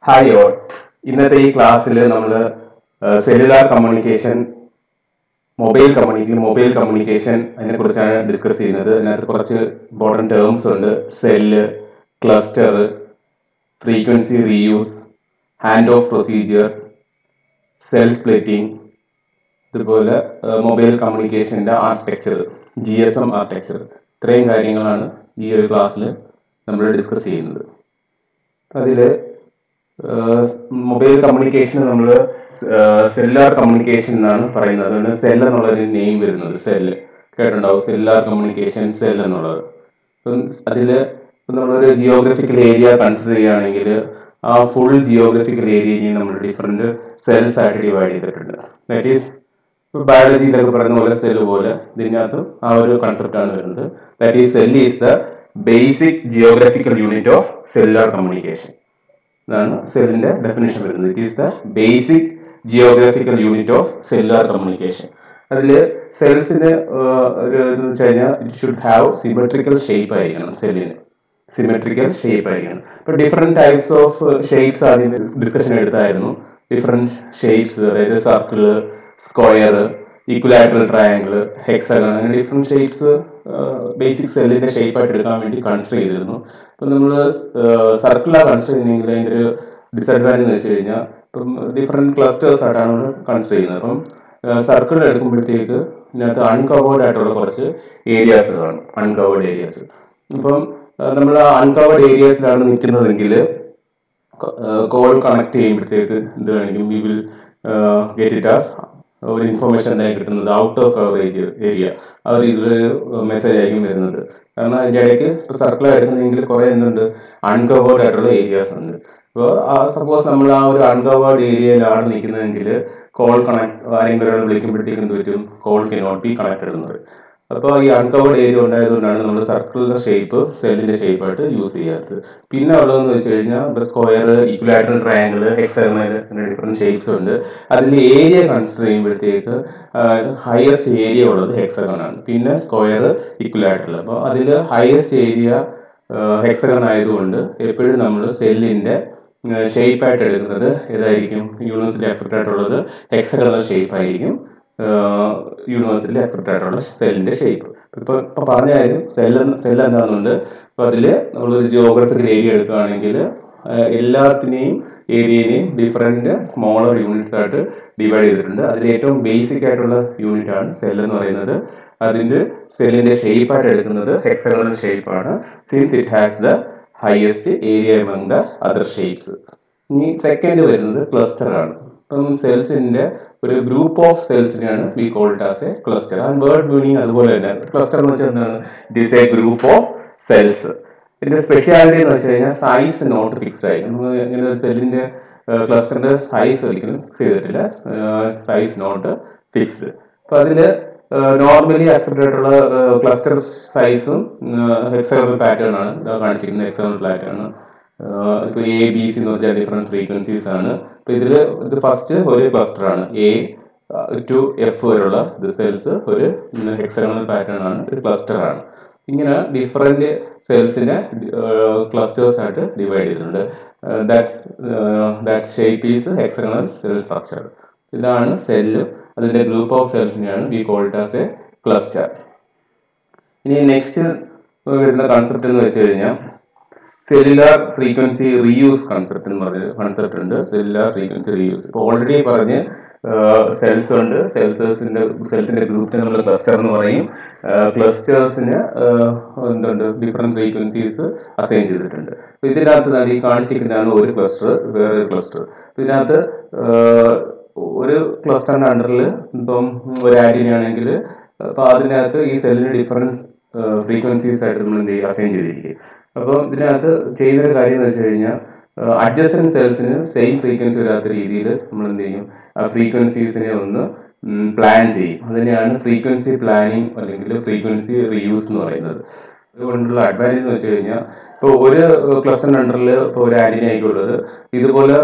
Hi all ഇന്നത്തെ ഈ ക്ലാസ്സിൽ നമ്മൾ cellular communication mobile communication mobile communication അതിനെ കുറിച്ചാണ് ഡിസ്കസ് ചെയ്യുന്നത് അതിനകത്ത് കുറച്ച് ഇമ്പോർട്ടൻറ്റ് ടേംസ് ഉണ്ട് cell cluster frequency reuse hand off procedure cell splitting ഇതുപോലെ മൊബൈൽ കമ്മ്യൂണിക്കേഷൻ്റെ architecture G S M architecture ഇത്രയും കാര്യങ്ങളാണ് ഈ ഒരു ക്ലാസ്സിൽ നമ്മൾ ഡിസ്കസ് ചെയ്യുന്നത് അതിൽ മൊബൈൽ കമ്മ്യൂണിക്കേഷൻ നമ്മൾ സെല്ലാർ കമ്മ്യൂണിക്കേഷൻ എന്നാണ് പറയുന്നത് അതുകൊണ്ട് സെൽ എന്നുള്ളൊരു നെയിം വരുന്നത് സെല്ല് കേട്ടിട്ടുണ്ടാവും സെല്ലാർ കമ്മ്യൂണിക്കേഷൻ സെൽ എന്നുള്ളത് അപ്പം അതിൽ നമ്മളൊരു ജിയോഗ്രഫിക്കൽ ഏരിയ കൺസിഡർ ചെയ്യുകയാണെങ്കിൽ ആ ഫുൾ ജിയോഗ്രഫിക്കൽ ഏരിയയെ നമ്മൾ ഡിഫറെൻറ്റ് സെൽസ് ആയിട്ട് ഡിവൈഡ് ചെയ്തിട്ടുണ്ട് ദാറ്റ് ഈസ് ബയോളജിയിലൊക്കെ പറയുന്ന പോലെ സെൽ പോലെ ഇതിനകത്ത് ആ ഒരു കൺസെപ്റ്റാണ് വരുന്നത് that is cell is the basic geographical unit of cellular communication ഇതാണ് സെല്ലിന്റെ ഡെഫിനേഷൻ വരുന്നത് it is the basic geographical unit of cellular communication അതിൽ സെൽസിന് ഒരു എന്ന് വെച്ച് കഴിഞ്ഞാൽ it should have symmetrical shape ആയിരിക്കണം സെല്ലിന് സിമെട്രിക്കൽ ഷേപ്പ് ആയിരിക്കണം ഇപ്പൊ ഡിഫറെന്റ് ടൈപ്സ് ഓഫ് ഷേപ്സ് ആദ്യം ഡിസ്കഷൻ എടുത്തായിരുന്നു ഡിഫറെന്റ് ഷേപ്സ് അതായത് circle square equilateral triangle hexagon അങ്ങനെ ഡിഫറെന്റ് ഷേപ്സ് ബേസിക് സെല്ലിന്റെ ഷേപ്പ് ആയിട്ട് എടുക്കാൻ വേണ്ടി കൺസിഡർ ചെയ്തിരുന്നു ഇപ്പം നമ്മൾ സർക്കിളാണ് കൺസിഡർ ചെയ്യുന്നതെങ്കിൽ അതിൻ്റെ ഒരു ഡിസഡ്വാൻറ്റേജ് എന്ന് വെച്ച് കഴിഞ്ഞാൽ ഇപ്പം ഡിഫറെന്റ് ക്ലസ്റ്റേഴ്സ് ആയിട്ടാണ് നമ്മൾ കൺസിഡർ ചെയ്യുന്നത് അപ്പം സർക്കിൾ എടുക്കുമ്പോഴത്തേക്ക് ഇതിനകത്ത് അൺകവേർഡ് ആയിട്ടുള്ള കുറച്ച് ഏരിയാസ് കാണും അൺകവേർഡ് ഏരിയാസ് ഇപ്പം നമ്മൾ അൺകവേർഡ് ഏരിയാസിലാണ് നിൽക്കുന്നതെങ്കിൽ കോൾ കണക്ട് ചെയ്യുമ്പോഴത്തേക്ക് എന്ത് വേണമെങ്കിലും we will get it as ഒരു ഇൻഫർമേഷൻ എന്തായാലും കിട്ടുന്നത് ഔട്ട് ഓഫ് കവറേജ് ഏരിയ ആ ഒരു ഇതിലൊരു മെസ്സേജ് ആയിരിക്കും വരുന്നത് കാരണം അതിൻ്റെ ഇടയ്ക്ക് ഇപ്പോൾ സർക്കിൾ എടുക്കുന്നെങ്കിൽ കുറേ എന്തുണ്ട് അൺകവേർഡ് ആയിട്ടുള്ള ഏരിയാസ് ഉണ്ട് അപ്പോൾ ആ സപ്പോസ് നമ്മൾ ആ ഒരു അൺകവേർഡ് ഏരിയയിലാണ് നിൽക്കുന്നതെങ്കിൽ കോൾ കണക്ട് ആരെങ്കിലും ഒരാൾ വിളിക്കുമ്പോഴത്തേക്കും എന്ത് പറ്റും കോൾ കനോട്ട് ബി കണക്റ്റഡ് എന്ന് പറയും അപ്പോൾ ഈ അൺകവേർഡ് ഏരിയ ഉണ്ടായതുകൊണ്ടാണ് നമ്മൾ സർക്കിളിന്റെ ഷേപ്പ് സെല്ലിന്റെ ഷേപ്പായിട്ട് യൂസ് ചെയ്യാത്തത് പിന്നെ ഉള്ളതെന്ന് വെച്ച് കഴിഞ്ഞാൽ ഇപ്പോൾ സ്ക്വയർ ഈക്വലാറ്ററൽ ട്രയാങ്കിൾ ഹെക്സഗണൽ അങ്ങനെ ഡിഫറെന്റ് ഷേപ്സ് ഉണ്ട് അതിൽ ഏരിയ കൺസിഡർ ചെയ്യുമ്പോഴത്തേക്ക് ഹയസ്റ്റ് ഏരിയ ഉള്ളത് ഹെക്സഗൺ ആണ് പിന്നെ സ്ക്വയർ ഈക്വലാറ്ററൽ അപ്പോൾ അതിൽ ഹയസ്റ്റ് ഏരിയ ഹെക്സഗൺ ആയതുകൊണ്ട് എപ്പോഴും നമ്മൾ സെല്ലിന്റെ ഷേപ്പ് ആയിട്ട് എടുക്കുന്നത് ഏതായിരിക്കും യൂണിവേഴ്സിറ്റി അക്സെപ്റ്റ് ആയിട്ടുള്ളത് ഹെക്സഗണൽ ഷേപ്പ് ആയിരിക്കും യൂണിവേഴ്സിറ്റി അക്സെപ്റ്റ് ആയിട്ടുള്ള സെല്ലിന്റെ ഷേപ്പ് ഇപ്പൊ ഇപ്പൊ പറഞ്ഞ കാര്യം സെൽ സെൽ എന്താണെന്നുണ്ട് അപ്പൊ അതില് നമ്മളൊരു ജിയോഗ്രഫിക്കൽ ഏരിയ എടുക്കുകയാണെങ്കിൽ എല്ലാത്തിനെയും ഏരിയനെയും ഡിഫറെന്റ് സ്മോളർ യൂണിറ്റ്സ് ആയിട്ട് ഡിവൈഡ് ചെയ്തിട്ടുണ്ട് അതിൽ ഏറ്റവും ബേസിക് ആയിട്ടുള്ള യൂണിറ്റ് ആണ് സെൽ എന്ന് പറയുന്നത് അതിന്റെ സെല്ലിന്റെ ഷേപ്പ് ആയിട്ട് എടുക്കുന്നത് ഹെക്സഗണൽ ഷേപ്പ് ആണ് since it has the highest area among the other shapes ഇനി സെക്കൻഡ് വരുന്നത് ക്ലസ്റ്റർ ആണ് ഇപ്പം സെൽസിന്റെ ഒരു ഗ്രൂപ്പ് ഓഫ് സെൽസിനെയാണ് we called as a cluster and word meaning അതുപോലെ തന്നെ ക്ലസ്റ്റർ എന്ന് വെച്ചാൽ എന്താണ് it is a group of cells ഇതിന്റെ സ്പെഷ്യാലിറ്റി എന്ന് വെച്ച് കഴിഞ്ഞാൽ സൈസ് നോട്ട് ഫിക്സ്ഡ് ആയി നമ്മൾ ഇങ്ങനെ ഒരു സെല്ലിന്റെ ക്ലസ്റ്ററിന്റെ സൈസ് ഒരിക്കലും ഫിക്സ് ചെയ്തിട്ടില്ല സൈസ് നോട്ട് ഫിക്സ്ഡ് അപ്പൊ അതില് നോർമലി അക്സെപ്റ്റ് ആയിട്ടുള്ള ക്ലസ്റ്റർ സൈസും ഹെക്സഗണൽ പാറ്റേൺ ആണ് കാണിച്ചിരിക്കുന്നത് ഹെക്സഗണൽ പാറ്റേൺ ഇപ്പൊ എ ബി സി എന്ന് വെച്ചാൽ ഡിഫറെന്റ് ഫ്രീക്വൻസീസ് ആണ് ഇപ്പൊ ഇതില് ഇത് ഫസ്റ്റ് ഒരു ക്ലസ്റ്റർ ആണ് എ ടു എഫ് വരെയുള്ള ഇത് സെൽസ് ഒരു ഹെക്സഗണൽ പാറ്റേൺ ആണ് ഒരു ക്ലസ്റ്റർ ആണ് ഇങ്ങനെ ഡിഫറെന്റ് സെൽസിനെ ക്ലസ്റ്റേഴ്സ് ആയിട്ട് ഡിവൈഡ് ചെയ്തിട്ടുണ്ട് that's that shape is hexagonal cell structure ഇതാണ് സെല്ല് അതിന്റെ ഗ്രൂപ്പ് ഓഫ് സെൽസിനെയാണ് we called as a cluster ഇനി നെക്സ്റ്റ് വരുന്ന കൺസെപ്റ്റ് എന്ന് വെച്ച് കഴിഞ്ഞാൽ സെല്ലുലാർ ഫ്രീക്വൻസി റീയൂസ് കൺസെപ്റ്റ് എന്ന് പറഞ്ഞ കൺസെപ്റ്റ് ഉണ്ട് സെല്ലുലാർ ഫ്രീക്വൻസി റീയൂസ് ഇപ്പോൾ ഓൾറെഡി പറഞ്ഞ് സെൽസ് ഉണ്ട് സെൽസേഴ്സിന്റെ സെൽസിന്റെ ഗ്രൂപ്പിനെ നമ്മൾ ക്ലസ്റ്റർ എന്ന് പറയും ക്ലസ്റ്റേഴ്സിന് എന്തുണ്ട് ഡിഫറെന്റ് ഫ്രീക്വൻസീസ് അസൈൻ ചെയ്തിട്ടുണ്ട് അപ്പൊ ഇതിനകത്ത് ഈ കാണിച്ചിരിക്കുന്നതാണ് ഒരു ക്ലസ്റ്റർ വേറെ ക്ലസ്റ്റർ ഇതിനകത്ത് ഒരു ക്ലസ്റ്ററിന്റെ അണ്ടറിൽ ഇപ്പം ഒരു ആന്റിന ആണെങ്കിൽ അപ്പൊ അതിനകത്ത് ഈ സെല്ലിന് ഡിഫറൻസ് ഫ്രീക്വൻസീസ് ആയിട്ട് നമ്മൾ എന്ത് ചെയ്യും അസൈൻ ചെയ്തിരിക്കും അപ്പോൾ ഇതിനകത്ത് ചെയ്യുന്ന ഒരു കാര്യം എന്ന് വെച്ച് കഴിഞ്ഞാൽ അഡ്ജസ്റ്റൻ സെൽസിന് സെയിം ഫ്രീക്വൻസി വരാത്ത രീതിയിൽ നമ്മൾ എന്ത് ചെയ്യും ആ ഫ്രീക്വൻസീസിനെ ഒന്ന് പ്ലാൻ ചെയ്യും അതിനെയാണ് ഫ്രീക്വൻസി പ്ലാനിങ് അല്ലെങ്കിൽ ഫ്രീക്വൻസി റീയൂസ് എന്ന് പറയുന്നത് അതുകൊണ്ടുള്ള അഡ്വാൻറ്റേജ് എന്ന് വെച്ച് കഴിഞ്ഞാൽ ഇപ്പോൾ ഒരു ക്ലസ്റ്റർ അണ്ടറിൽ ഇപ്പോൾ ഒരു ആന്റിന ആയിക്കുള്ളത് ഇതുപോലെ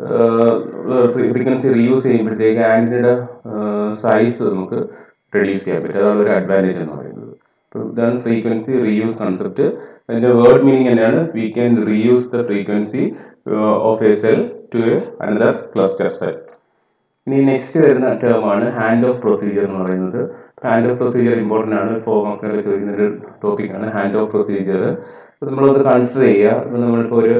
ഫ്രീക്വൻസി റീയൂസ് ചെയ്യുമ്പോഴത്തേക്ക് ആന്റിനയുടെ സൈസ് നമുക്ക് റെഡ്യൂസ് ചെയ്യാൻ പറ്റും അതാണ് ഒരു അഡ്വാൻറ്റേജ് എന്ന് പറയുന്നത് അപ്പോൾ ഇതാണ് ഫ്രീക്വൻസി റീയൂസ് കൺസെപ്റ്റ് അതിന്റെ വേർഡ് മീനിങ് തന്നെയാണ് we can reuse the frequency of a cell to another cluster cell ഇനി നെക്സ്റ്റ് വരുന്ന ടേം ആണ് ഹാൻഡ് ഓഫ് പ്രൊസീജിയർ എന്ന് പറയുന്നത് ഹാൻഡ് ഓഫ് പ്രൊസീജിയർ ഇമ്പോർട്ടൻ്റ് ആണ് ഫോർ മാർക്സിനൊക്കെ ചോദിക്കുന്ന ഒരു ടോപ്പിക്കാണ് ഹാൻഡ് ഓഫ് പ്രൊസീജിയർ നമ്മളത് കൺസിഡർ ചെയ്യുക ഇപ്പം നമ്മളിപ്പോൾ ഒരു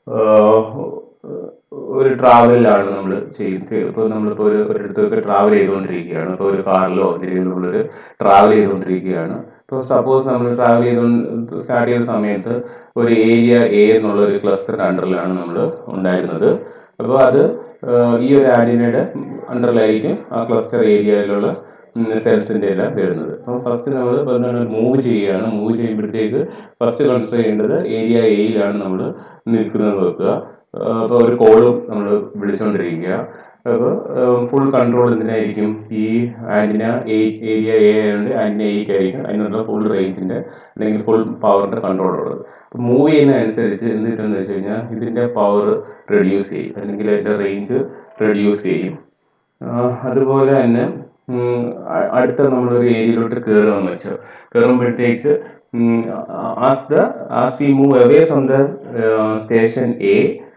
ഒരു ട്രാവലിലാണ് നമ്മൾ ചെയ്യുന്നത് ഇപ്പോൾ നമ്മളിപ്പോൾ ഒരു ഒരിടത്തൊക്കെ ട്രാവൽ ചെയ്തുകൊണ്ടിരിക്കുകയാണ് ഇപ്പോൾ ഒരു കാറിലോ എന്തെങ്കിലും നമ്മളൊരു ട്രാവൽ ചെയ്തുകൊണ്ടിരിക്കുകയാണ് ഇപ്പോൾ സപ്പോസ് നമ്മൾ ട്രാവൽ ചെയ്തുകൊണ്ട് സ്റ്റാർട്ട് ചെയ്ത സമയത്ത് ഒരു ഏരിയ എ എന്നുള്ള ഒരു ക്ലസ്റ്റർ അണ്ടറിലാണ് നമ്മൾ ഉണ്ടായിരുന്നത് അപ്പോൾ അത് ഈ ഒരു ആൻറ്റിനയുടെ അണ്ടറിലായിരിക്കും ആ ക്ലസ്റ്റർ ഏരിയയിലുള്ള സെൽസിൻ്റെ എല്ലാം വരുന്നത് അപ്പം ഫസ്റ്റ് നമ്മൾ എന്താണ് മൂവ് ചെയ്യുകയാണ് മൂവ് ചെയ്യുമ്പോഴത്തേക്ക് ഫസ്റ്റ് കൺസിഡർ ചെയ്യേണ്ടത് ഏരിയ എയിലാണ് നമ്മൾ നിൽക്കുന്നത് വെക്കുക അപ്പോൾ ഒരു കോളും നമ്മൾ വിളിച്ചുകൊണ്ടിരിക്കുക അപ്പോൾ ഫുൾ കൺട്രോൾ എന്തിനായിരിക്കും ഈ ആൻറ്റിന എ ഏരിയ എ ആയതുകൊണ്ട് ആൻറ്റിന എയ്ക്കായിരിക്കും അതിനുള്ള ഫുൾ റേഞ്ചിൻ്റെ അല്ലെങ്കിൽ ഫുൾ പവറിൻ്റെ കൺട്രോൾ ഉള്ളത് അപ്പോൾ മൂവ് ചെയ്യുന്നതനുസരിച്ച് എന്ത് കിട്ടുമെന്ന് വെച്ച് കഴിഞ്ഞാൽ ഇതിൻ്റെ പവർ റെഡ്യൂസ് ചെയ്യും അല്ലെങ്കിൽ അതിൻ്റെ റേഞ്ച് റെഡ്യൂസ് ചെയ്യും അതുപോലെ തന്നെ അടുത്ത നമ്മളൊരു ഏരിയയിലോട്ട് കയറുകയെന്ന് വെച്ചോ കയറുമ്പോഴത്തേക്ക് as the as we move away from the station A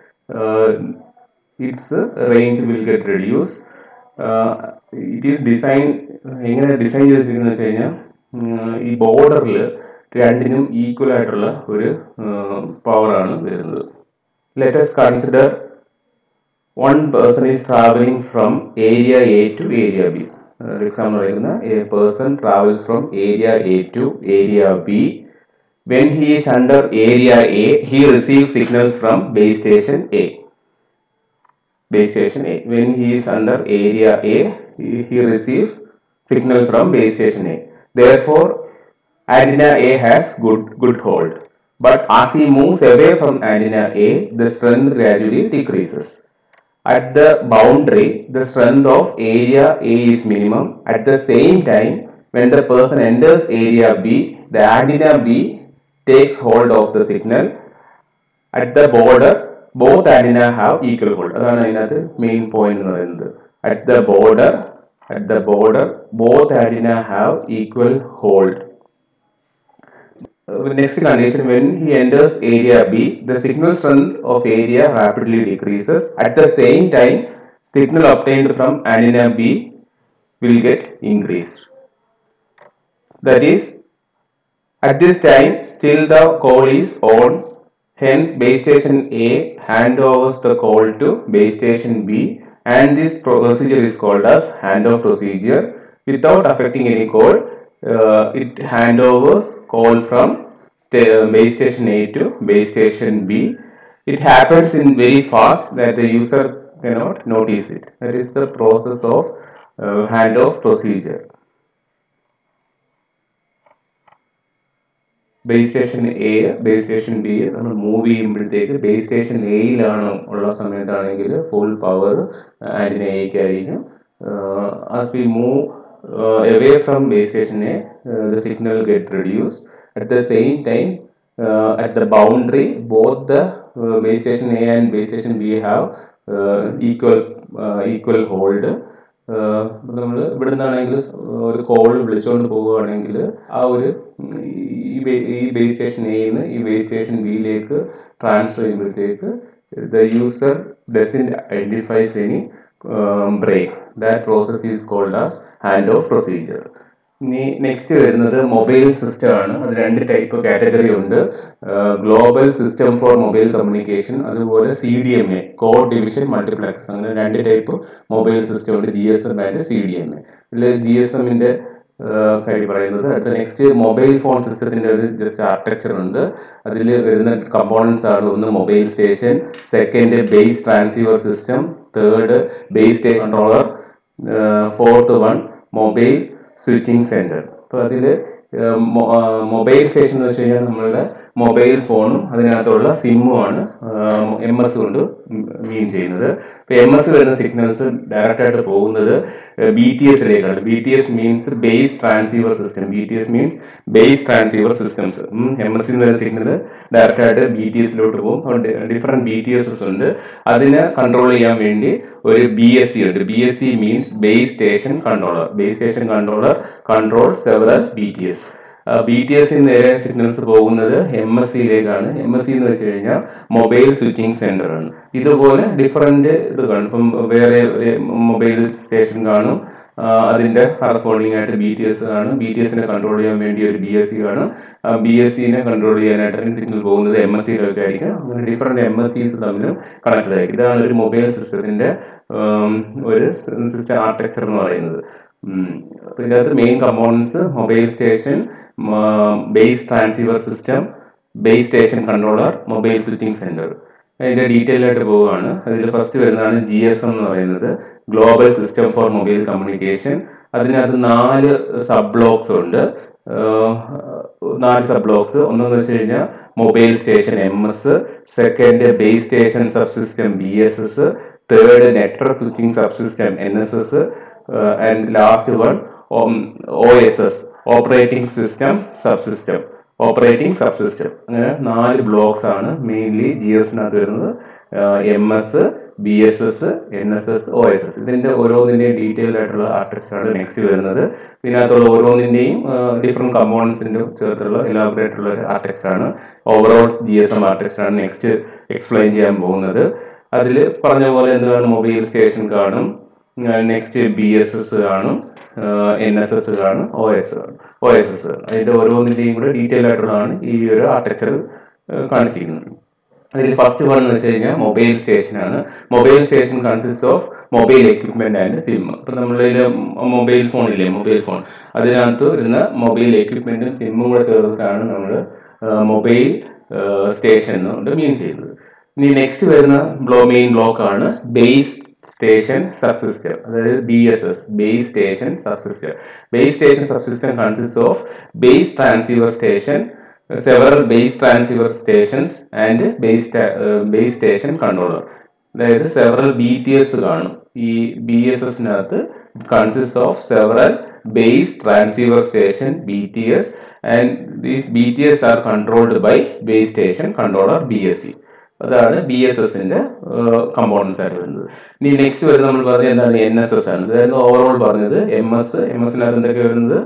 it's range will get reduce it is design എങ്ങനെ ഡിസൈൻ ചെയ്ത് വെച്ചിരിക്കുന്നത് വെച്ച് കഴിഞ്ഞാൽ ഈ ബോർഡറിൽ രണ്ടിനും ഈക്വൽ ആയിട്ടുള്ള ഒരു പവറാണ് വരുന്നത് let's consider one person is travelling from area A to area B example പറയുന്ന a person travels from area A to area B when he is under area A he receive signals from base station A base station A. When he is under area A, he, he receives signal from base station A. Therefore, antenna A has good good hold. But as he moves away from antenna A, the strength gradually decreases. At the boundary, the strength of area A is minimum. At the same time, when the person enters area B, the antenna B takes hold of the signal. At the border, both antenna have equal hold അതാണ് അതിനകത്ത് main point എന്ന് പറയുന്നത് at the border at the border both antenna have equal hold next condition when he enters area b the signal strength of area rapidly decreases at the same time signal obtained from antenna b will get increased that is at this time still the call is on Hence, base station A handovers the call to base station B and this procedure is called as handoff procedure. Without affecting any call, uh, it handovers call from sta- base station A to base station B. It happens in very fast that the user cannot notice it. That is the process of uh, handoff procedure. Base station A base station B നമ്മൾ move ചെയ്യുമ്പോഴത്തേക്ക് base station എയിലാണ് ഉള്ള സമയത്താണെങ്കിൽ full power antenna എക്ക് ആയിരിക്കും as we move away from base station A the signal get reduce at the same time at the boundary both the base station A and base station B have equal equal hold നമ്മൾ ഇവിടെ നിന്നാണെങ്കിൽ ഒരു call വിളിച്ചുകൊണ്ട് പോവുകയാണെങ്കിൽ ആ ഒരു ഈ ഈ ബേസ് സ്റ്റേഷൻ എയിൽ നിന്ന് ഈ ബേസ് സ്റ്റേഷൻ ബിയിലേക്ക് ട്രാൻസ്ഫർ ചെയ്യുമ്പോഴത്തേക്ക് the user doesn't identifies any break that process is called as hand off procedure ഇനി നെക്സ്റ്റ് വരുന്നത് മൊബൈൽ സിസ്റ്റം ആണ് അത് രണ്ട് ടൈപ്പ് കാറ്റഗറി ഉണ്ട് global system for mobile communication അതുപോലെ C D M A code division multiplex അങ്ങനെ രണ്ട് type mobile system ഉണ്ട് G S M and C D M A ഇതിൽ ജി എസ് എമ്മിന്റെ കാര്യം പറയുന്നത് അടുത്ത നെക്സ്റ്റ് മൊബൈൽ ഫോൺ സിസ്റ്റത്തിന്റെ ഒരു ജസ്റ്റ് ആർക്കിടെക്ചർ ഉണ്ട് അതിൽ വരുന്ന കമ്പോണൻസ് ആണ് ഒന്ന് mobile station second base transceiver system third base station controller fourth one mobile switching centre അപ്പോൾ അതിൽ മൊബൈൽ സ്റ്റേഷൻ എന്ന് വെച്ച് കഴിഞ്ഞാൽ നമ്മളുടെ മൊബൈൽ ഫോണും അതിനകത്തുള്ള സിമ്മുമാണ് എം എസ് കൊണ്ട് മീൻ ചെയ്യുന്നത് ഇപ്പോൾ എം എസ് വരുന്ന സിഗ്നൽസ് ഡയറക്റ്റ് ആയിട്ട് പോകുന്നത് ബി ടി എസിലേക്കാണ് B T S means base transceiver system B T S means base transceiver systems M S നിന്ന് വരുന്ന സിഗ്നൽ ഡയറക്റ്റ് ആയിട്ട് ബി ടി എസിലോട്ട് പോകും ഡിഫറെന്റ് ബി ടി എസ് ഉണ്ട് അതിനെ കൺട്രോൾ ചെയ്യാൻ വേണ്ടി ഒരു ബി എസ് സി ഉണ്ട് B S C means base station controller base station controller control several B T S B T S നേരെ സിഗ്നൽസ് പോകുന്നത് എം എസ് സിയിലേക്കാണ് എം എസ് സി എന്ന് വെച്ച് കഴിഞ്ഞാൽ മൊബൈൽ സ്വിച്ചിങ് സെന്റർ ആണ് ഇതുപോലെ ഡിഫറെന്റ് ഇത് കാണും ഇപ്പം വേറെ മൊബൈൽ സ്റ്റേഷൻ കാണും ആ, അതിന്റെ കറസ്പോണ്ടിങ് ആയിട്ട് ബി ടി എസ് കാണും ബി ടി എസിനെ കൺട്രോൾ ചെയ്യാൻ വേണ്ടി ഒരു ബി എസ് സി കാണും ബി എസ് സിനെ കൺട്രോൾ ചെയ്യാനായിട്ട് സിഗ്നൽ പോകുന്നത് എം എസ് സിയിലൊക്കെ ആയിരിക്കും അങ്ങനെ ഡിഫറെന്റ് എം എസ് സിസ് തമ്മിലും കണക്റ്റഡ് ആയിരിക്കും ഇതാണ് ഒരു മൊബൈൽ സിസ്റ്റത്തിന്റെ ഒരു സിസ്റ്റം ആർക്കിടെക്ചർ എന്ന് പറയുന്നത് ഉം. അപ്പൊ ഇതിനകത്ത് main components mobile station base transceiver system base station controller mobile switching centre അതിന്റെ ഡീറ്റെയിൽ ആയിട്ട് പോവുകയാണ് അതിൽ ഫസ്റ്റ് വരുന്നതാണ് ജി എസ് എം എന്ന് പറയുന്നത് global system for mobile communication അതിനകത്ത് നാല് സബ് ബ്ലോക്സ് ഉണ്ട് ആഹ് നാല് സബ് ബ്ലോക്സ് ഒന്നെന്ന് വെച്ച് കഴിഞ്ഞാൽ mobile station M S second base station sub system B S S third network switching sub system N S S and last one O S S operating system sub system operating sub system അങ്ങനെ നാല് blocks ആണ് mainly G എസിനകത്ത് വരുന്നത് M S B S S N S S O S S ഇതിന്റെ ഓരോന്നിന്റെയും detail ആയിട്ടുള്ള ആർട്ടിക്ചർ ആണ് next വരുന്നത് ഇതിനകത്തുള്ള ഓരോന്നിന്റെയും ഡിഫറെന്റ് കമ്പോണൻസിന്റെ ചേർത്തുള്ള എലാബറേറ്റ് ഉള്ള ഒരു ആർട്ടിക്ചർ ആണ് overall G S M architecture ആണ് നെക്സ്റ്റ് എക്സ്പ്ലെയിൻ ചെയ്യാൻ പോകുന്നത് അതിൽ പറഞ്ഞ പോലെ എന്താണ് മൊബൈൽ സ്റ്റേഷൻ കാണും നെക്സ്റ്റ് ബി എസ് എസ് കാണും എൻ എസ് എസ് കാണും ഒ എസ് കാണും ഒ എസ് എസ് കാണും അതിന്റെ ഓരോന്നിന്റെയും കൂടെ ഡീറ്റെയിൽ ആയിട്ടുള്ളതാണ് ഈ ഒരു ആർട്ടിക്ചർ കാണിച്ചിരിക്കുന്നത് അതിൽ ഫസ്റ്റ് വൺ എന്ന് വെച്ച് കഴിഞ്ഞാൽ മൊബൈൽ സ്റ്റേഷൻ ആണ് mobile station consist of mobile equipment and SIM ഇപ്പൊ നമ്മളിൽ മൊബൈൽ ഫോൺ ഇല്ലേ മൊബൈൽ ഫോൺ അതിനകത്ത് വരുന്ന മൊബൈൽ എക്യുപ്മെന്റും സിമ്മും കൂടെ ചേർത്തിട്ടാണ് നമ്മൾ മൊബൈൽ സ്റ്റേഷൻ എന്നുകൊണ്ട് മീൻ ചെയ്യുന്നത് ഇനി നെക്സ്റ്റ് വരുന്ന ബ്ലോ മെയിൻ ബ്ലോക്ക് ആണ് ബേസ് സ്റ്റേഷൻ സബ് സിസ്റ്റം അതായത് B S S base station sub system base station sub system consist of base transceiver station several base transceiver stations and base base station controller അതായത് several B T S കാണും ഈ B S എസിനകത്ത് consist of several base transceiver station B T S and these B T S are controlled by base station controller B S C അതാണ് B S എസിന്റെ components ആയിട്ട് വരുന്നത് ഇനി next വരുന്നത് നമ്മൾ പറഞ്ഞത് എന്താണ് എൻ എസ് എസ് ആണ് അതായത് ഓവറോൾ പറഞ്ഞത് എം എസ് എം എസിനകത്ത് എന്തൊക്കെ വരുന്നത്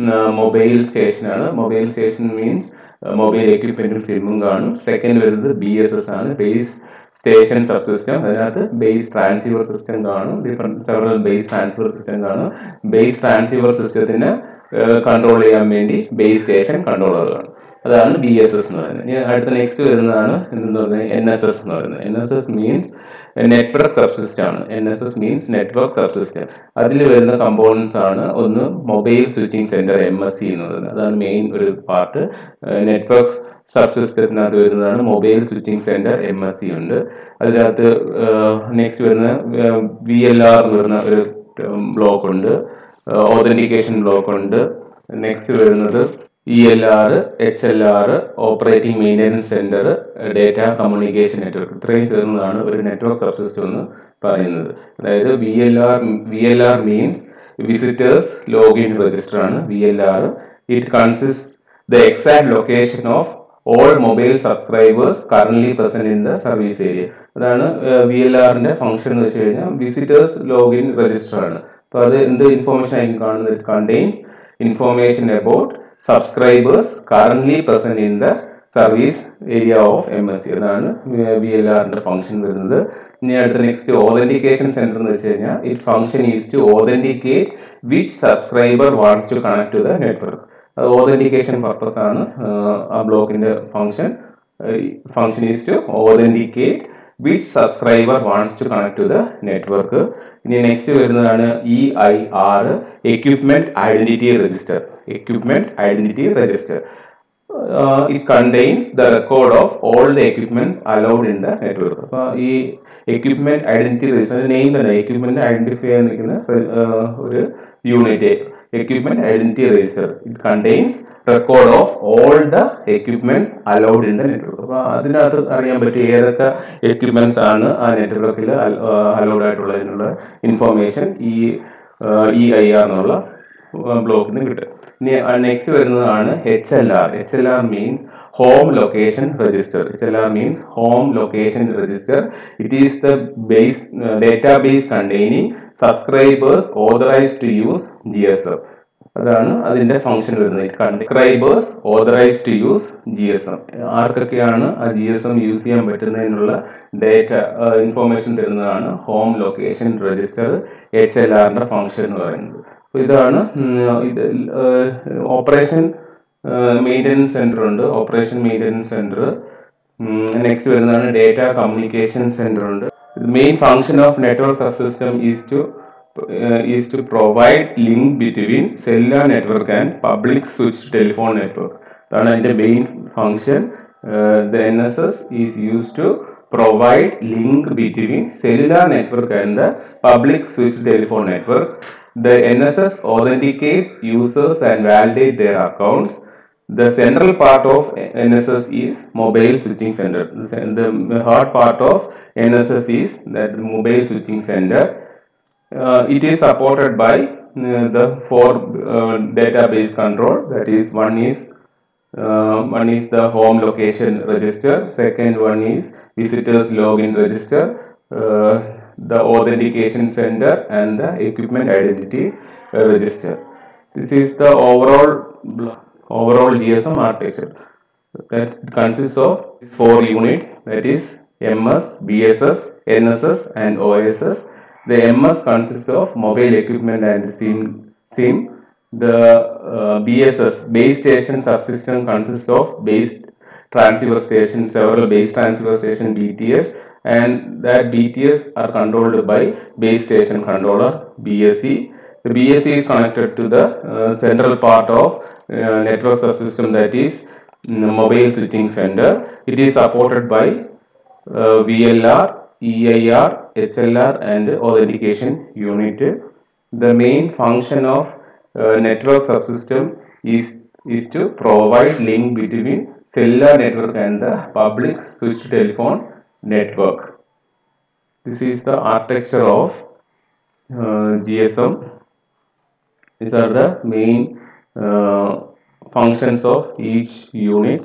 മൊബൈൽ സ്റ്റേഷൻ ആണ് മൊബൈൽ സ്റ്റേഷൻ മീൻസ് മൊബൈൽ എക്യുപ്മെന്റും സിമ്മും കാണും സെക്കൻഡ് വരുന്നത് ബി എസ് എസ് ആണ് ബേസ് സ്റ്റേഷൻ സബ് സിസ്റ്റം അതിനകത്ത് ബേസ് ട്രാൻസീവർ സിസ്റ്റം കാണും different several base transfer system കാണും ബേസ് ട്രാൻസീവർ സിസ്റ്റത്തിന് കൺട്രോൾ ചെയ്യാൻ വേണ്ടി ബേസ് സ്റ്റേഷൻ കൺട്രോളർ കാണും അതാണ് ബി എസ് എസ് എന്ന് പറയുന്നത് ഇനി അടുത്ത നെക്സ്റ്റ് വരുന്നതാണ് എന്താ പറയുന്നത് എൻ എസ് എസ് എന്ന് പറയുന്നത് N S S means network sub system ആണ് N S S means network sub system അതിൽ വരുന്ന കമ്പോണൻസ് ആണ് ഒന്ന് mobile switching centre M S C എന്ന് പറയുന്നത് അതാണ് മെയിൻ ഒരു പാർട്ട് നെറ്റ്വർക്ക് സബ് സിസ്റ്റത്തിനകത്ത് വരുന്നതാണ് mobile switching centre M S C ഉണ്ട് അതിനകത്ത് നെക്സ്റ്റ് വരുന്ന വി എൽ ആർ എന്ന് പറയുന്ന ഒരു ബ്ലോക്ക് ഉണ്ട് ഓതന്റിക്കേഷൻ ബ്ലോക്ക് ഉണ്ട് നെക്സ്റ്റ് വരുന്നത് E L R H L R operating maintenance centre data communication network ഇത്രയും ചേർന്നതാണ് ഒരു നെറ്റ്വർക്ക് സബ് സിസ്റ്റം എന്ന് പറയുന്നത് അതായത് V L R V L R means visitors login register ആണ് V L R it consist the exact location of all mobile subscribers current present in the service area അതാണ് V L ആറിന്റെ function എന്ന് വെച്ച് കഴിഞ്ഞാൽ visitors login register ആണ് അപ്പൊ അത് എന്ത് ഇൻഫോർമേഷൻ ആയിരിക്കും കാണുന്നത് it contains information about subscribers current present in the service area of M S C അതാണ് വി എൽ ആറിന്റെ ഫംഗ്ഷൻ വരുന്നത് ഇനി അടുത്ത നെക്സ്റ്റ് ഓതന്റിക്കേഷൻ സെന്റർ എന്ന് വെച്ച് കഴിഞ്ഞാൽ it function is to authenticate which subscriber wants to connect to the network അത് authentication purpose ആണ് ആ ബ്ലോക്കിന്റെ function function is to authenticate which subscriber wants to connect to the network ഇനി next വരുന്നതാണ് E I R equipment identity register equipment identity register it contains the record of all the equipments allowed in the network അപ്പൊ ഈ equipment identity register name തന്നെ equipment identify ചെയ്യാൻ നിൽക്കുന്ന ഒരു unit equipment identity register. It contains record of all the equipments allowed in the network. അപ്പൊ അതിനകത്ത് അറിയാൻ പറ്റും ഏതൊക്കെ എക്യുപ്മെന്റ്സ് ആണ് ആ നെറ്റ്വർക്കിൽ അലൗഡ് ആയിട്ടുള്ളതിനുള്ള ഇൻഫോർമേഷൻ ഈ ഇ ഐ ആർ എന്നുള്ള ബ്ലോക്കിൽ നിന്ന് കിട്ടും ഇനി നെക്സ്റ്റ് വരുന്നതാണ് H L R H L R means home location register HLR means home location register it is the base uh, database containing subscribers authorized to use GSM അതാണ് അതിന്റെ function വരുന്നത് subscribers authorise to use G S M ആർക്കൊക്കെയാണ് ആ G S M use ചെയ്യാൻ പറ്റുന്നതിനുള്ള data information തരുന്നതാണ് home location register H L ആറിന്റെ function എന്ന് പറയുന്നത് അപ്പൊ ഇതാണ് ഉം, ഇത് ഓപ്പറേഷൻ മെയിൻ്റനൻസ് സെന്റർ ഉണ്ട് ഓപ്പറേഷൻ മെയിൻ്റനൻസ് സെന്റർ നെക്സ്റ്റ് വരുന്നതാണ് ഡേറ്റ കമ്മ്യൂണിക്കേഷൻ സെന്റർ ഉണ്ട് main function of network subsystem is to is to provide link between cellular network and public switch telephone network അതാണ് അതിന്റെ main function the N S S is use to provide link between cellular network and the public switch telephone network. The NSS authenticates users and validate their accounts. The central part of NSS is mobile switching center. The cen- The hard part of NSS is that the mobile switching center. Uh, it is supported by uh, the four uh, database control. That is, one is uh, one is the home location register. Second one is visitors login register. Uh, the authentication center and the equipment identity uh, register. This is the overall bl- overall GSM architecture that consists of four units that is MS, BSS, NSS and OSS. The MS consists of mobile equipment and SIM. SIM. The uh, BSS base station subsystem consists of base transceiver station, several base transceiver station BTS and that BTS are controlled by base station controller BSC. The BSC is connected to the uh, central part of uh, network subsystem that is mm, mobile switching center. It is supported by uh, VLR, EIR, HLR and authentication unit. The main function of uh, network subsystem is is to provide link between cellular network and the public switched telephone network. This is the architecture of uh, GSM. These are the main uh, functions of each units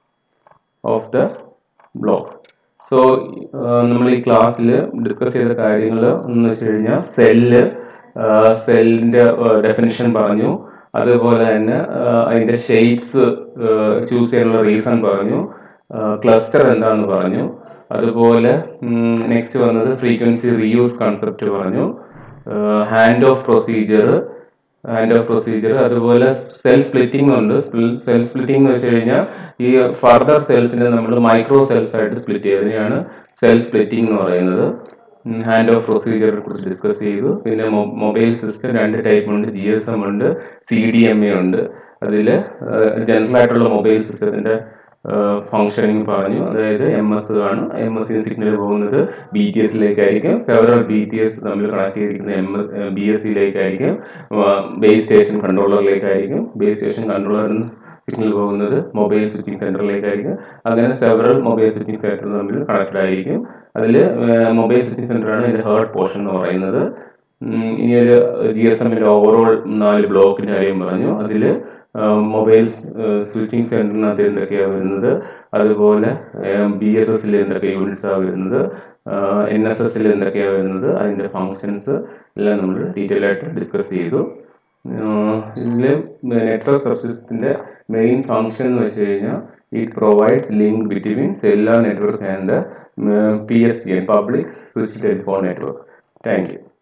of the block. So നമ്മൾ ഈ ക്ലാസ്സിൽ discuss ചെയ്ത കാര്യങ്ങൾ എന്ന് വെച്ച് കഴിഞ്ഞാൽ cell സെല്ലിന്റെ definition പറഞ്ഞു അതുപോലെ തന്നെ ആഹ് അതിന്റെ ഷെയ്പ്സ് ചൂസ് ചെയ്യാനുള്ള റീസൺ പറഞ്ഞു ക്ലസ്റ്റർ എന്താണെന്ന് പറഞ്ഞു അതുപോലെ നെക്സ്റ്റ് വന്നത് ഫ്രീക്വൻസി റീയൂസ് കൺസെപ്റ്റ് പറഞ്ഞു hand off procedure hand off procedure അതുപോലെ സെൽ സ്പ്ലിറ്റിംഗ് ഉണ്ട് സെൽ സ്പ്ലിറ്റിംഗ് എന്ന് വെച്ച് കഴിഞ്ഞാൽ ഈ ഫർദർ സെൽസിനെ നമ്മൾ മൈക്രോ സെൽസ് ആയിട്ട് സ്പ്ലിറ്റ് ചെയ്തതിനെയാണ് സെൽ സ്പ്ലിറ്റിംഗ് എന്ന് പറയുന്നത് ഹാൻഡ് ഓഫ് പ്രൊസീജിയറെ കുറിച്ച് ഡിസ്കസ് ചെയ്തു പിന്നെ മൊബൈൽ സിസ്റ്റം രണ്ട് ടൈപ്പ് ഉണ്ട് ജി എസ് എം ഉണ്ട് സി ഡി എം എ ഉണ്ട് അതിൽ ജനറൽ ആയിട്ടുള്ള മൊബൈൽ സിസ്റ്റത്തിന്റെ ഫംഗ്ഷനിങ് പറഞ്ഞു അതായത് എം എസ് ആണ് എം എസ് സിഗ്നൽ പോകുന്നത് ബി ടി എസിലേക്കായിരിക്കും സെവറൽ ബി ടി എസ് തമ്മിൽ കണക്ട് ചെയ്തിരിക്കുന്ന എം എസ് ബി എസ് സിയിലേക്കായിരിക്കും ബേസ് സ്റ്റേഷൻ കൺട്രോളറിലേക്കായിരിക്കും ബേസ് സ്റ്റേഷൻ കൺട്രോളറിന് സിഗ്നൽ പോകുന്നത് മൊബൈൽ സ്വിച്ചിങ് സെന്ററിലേക്കായിരിക്കും അങ്ങനെ സെവറൽ മൊബൈൽ സ്വിച്ചിങ് സെന്റർ തമ്മിൽ കണക്റ്റഡ് ആയിരിക്കും അതിൽ മൊബൈൽ സ്വിച്ചിങ് സെന്ററാണ് ഇതിന്റെ ഹേർഡ് പോർഷൻ എന്ന് പറയുന്നത് ഉം, ഇനി ഒരു ജി എസ് എമ്മിന്റെ ഓവറോൾ നാല് ബ്ലോക്കിന്റെ കാര്യം പറഞ്ഞു അതിൽ മൊബൈൽ സ്വിച്ചിങ് സെന്ററിനകത്ത് എന്തൊക്കെയാണ് വരുന്നത് അതുപോലെ ബി എസ് എസിൽ എന്തൊക്കെ യൂണിറ്റ്സ് ആണ് വരുന്നത് എൻ എസ് എസിൽ എന്തൊക്കെയാണ് വരുന്നത് അതിന്റെ ഫങ്ഷൻസ് എല്ലാം നമ്മൾ ഡീറ്റെയിൽ ആയിട്ട് ഡിസ്കസ് ചെയ്തു ഇതിൽ നെറ്റ്വർക്ക് സബ്സിസ്റ്റത്തിന്റെ മെയിൻ ഫങ്ഷൻ എന്ന് വെച്ച് കഴിഞ്ഞാൽ it provides link between cellular network and P S T N public switch telephone network thank U